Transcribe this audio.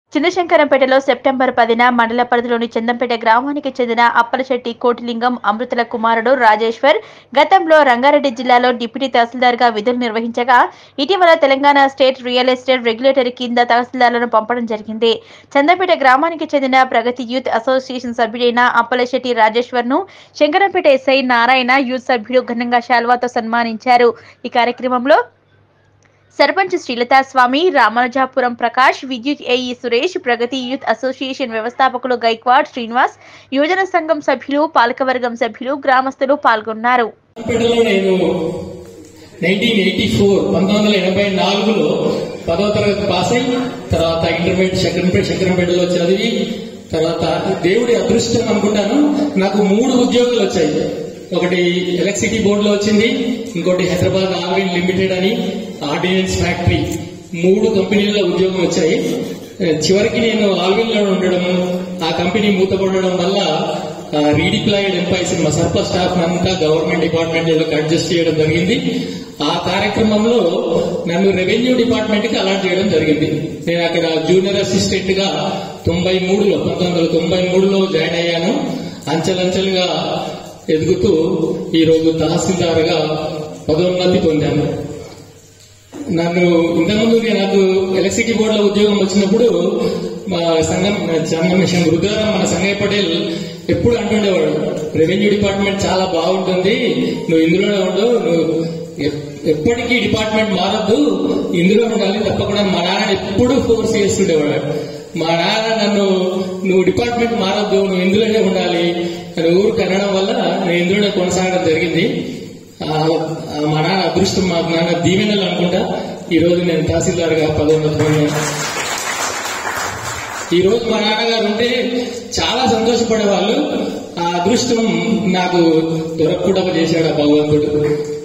చిన్నశంకరంపేటలో September పదిన మండల పరిధిలోని చందంపేట గ్రామానికి చెందిన అప్పలశెట్టి కోటిలింగం అమృతల కుమారుడు రాజేశ్వర్ గతంలో రంగారెడ్డి జిల్లాలో డిప్యూటీ తహసీల్దార్గా విధులు నిర్వహించగా ఇటీవల Telangana state real estate regulatory కింద తహసీల్దార్లను పంపడం జరిగింది చందంపేట గ్రామానికి చెందిన ప్రగతి యూత్ అసోసియేషన్ సభ్యుడైన అప్పలశెట్టి రాజేశ్వర్ ను శంకరంపేట ఎస్ఐ నారాయణ యూత్ సభ్యుడు ఘనంగా శాల్వాతో సన్మానించారు ఈ కార్యక్రమంలో సర్పంచ్ శ్రీలతా స్వామి రామానుజాపురం ప్రకాష్ విద్యుత్ AE Suresh Pragati youth association వ్యవస్థాపకులు గైక్వాడ్ శ్రీనివాస్ యువజన సంఘం సభ్యులు పాలకవర్గం సభ్యులు గ్రామస్తులు పాల్గొన్నారు పేటలో నేను నైన్టీన్ ఎయిటీ ఫోర్ పంతొమ్మిది వందల ఎనభై నాలుగులో పదవ తరగతి పాస్ అయి తర్వాత ఇంటర్మీడియట్ శంకరంపేట శంకరంపేటలో చదివి తర్వాత దేవుడి అదృష్టం అనుకుంటాను నాకు మూడు ఉద్యోగాలు వచ్చాయి ఒకటి ఎలక్ట్రిసిటీ బోర్డులో వచ్చింది ఇంకోటి హైదరాబాద్ ఆర్విన్ లిమిటెడ్ అని ఆర్డినెన్స్ ఫ్యాక్టరీ మూడు కంపెనీల్లో ఉద్యోగం వచ్చాయి చివరికి నేను ఆల్విన్ లో ఉండడం ఆ కంపెనీ మూతపడడం వల్ల రీడిప్లాయిడ్ ఎంప్లాయీస్ మా సర్ప స్టాఫ్ అంతా గవర్నమెంట్ డిపార్ట్మెంట్ లో అడ్జస్ట్ చేయడం జరిగింది ఆ కార్యక్రమంలో నన్ను రెవెన్యూ డిపార్ట్మెంట్ కి అలాట్ చేయడం జరిగింది నేను అక్కడ జూనియర్ అసిస్టెంట్ గా తొంభై మూడులో పంతొమ్మిది వందల తొంభై మూడులో జాయిన్ అయ్యాను అంచెలంచెలుగా ఎదుగుతూ ఈ రోజు తహసీల్దార్ గా పదోన్నతి పొందాను నన్ను ఇంతకుముందు నేను నాకు ఎలక్ట్రిసిటీ బోర్డులో ఉద్యోగం వచ్చినప్పుడు మా సంఘం సంఘం రుద్రారాం మన సంగయ్య పటేల్ ఎప్పుడు అంటుండేవాడు రెవెన్యూ డిపార్ట్మెంట్ చాలా బాగుంటుంది నువ్వు ఇందులోనే ఉండు నువ్వు ఎప్- ఎప్పటికీ డిపార్ట్మెంట్ మారద్దు ఇందులో ఉండాలి తప్పకుండా మా నాన్న ఎప్పుడు ఫోర్స్ చేస్తుండేవాడు మా నాన్న నన్ను నువ్వు డిపార్ట్మెంట్ మారద్దు నువ్వు ఇందులోనే ఉండాలి అని ఊరు కనడం వల్ల నేను ఇందులోనే కొనసాగడం జరిగింది ఆ, ఆ, మా నాన్న అదృష్టం మా నాన్న దీవెనలు అనుకుంటా ఈ రోజు నేను తహసీల్దార్ గా పదోన్నతి పొందాను ఈ రోజు మా నాన్నగారు ఉంటే చాలా సంతోషపడేవాళ్ళు ఆ అదృష్టం నాకు దొరకకుండా చేశాడు ఆ భగవంతుడు